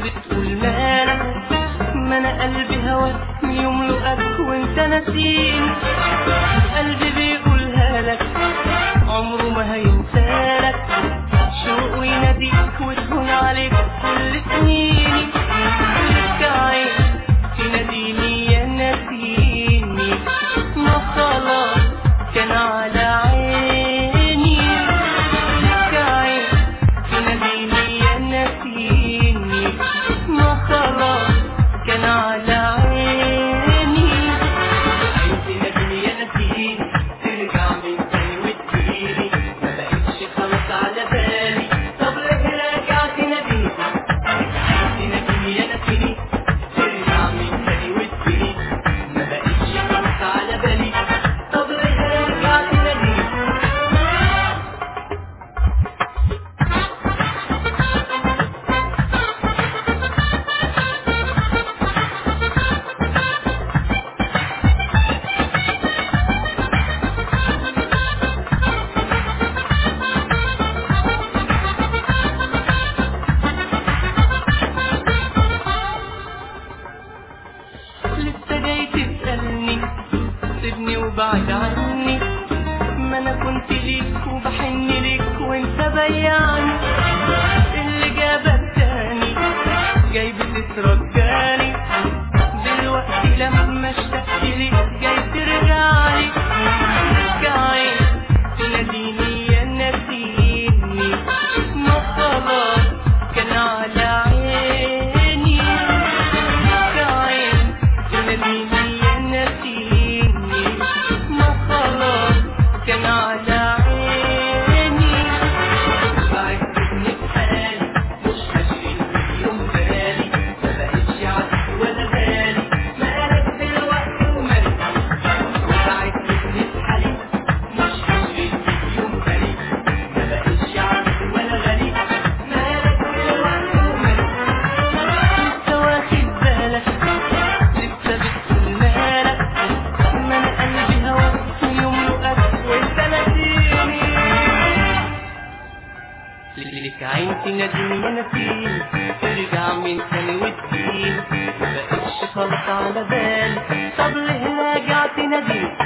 بتقول مالك ما انا قلبي هواك يملؤك وانت نسيني قلبي بيقولها لك عمره ما هينسالك شوق يناديك وتهون عليك كل سنيني لك عين تناديني يا نسيني ما خلاص كان على عيني لك عين تناديني يا نسيني ما خلاص كان على عيني عايز تناديني يا نسيني ترجع من تاني وتجيلي ما بقتش خلاص على بالي طب ليه راجع تناديني عايز تناديني يا نسيني ترجع من تاني وتجيلي ما بقتش خلاص على بالي طب ليه راجع تناديني لسه جاي تسألني سيبني وبعد عني ما انا كنت ليك وبحن ليك وانت بيعني اللي جابك تاني جاي بتترجاني دلوقتي لما اشتقت ليك جاي ترجعلي رجعي تناديني يا نسيني ما خلاص كان على عيني رجعي تناديني يا نسيني ما خلاص كان على عيني بعدتني بحالي مش هشيل يوم بالي ما بقتش عارف ولا بالي مالك دلوقتي ومالك بعدتني بحالي مش هشيل يوم بالي ما بقتش عارف ولا غالي مالك دلوقتي ومالك لسه واخد بالك لسه بتقول مالك ما انا قلبي هواك يملؤك وانت نسيني لك عين تناديني يا نسيم ترجع من تاني وتجيلي مبقتش خالص على بالي طب ليه راجع تناديني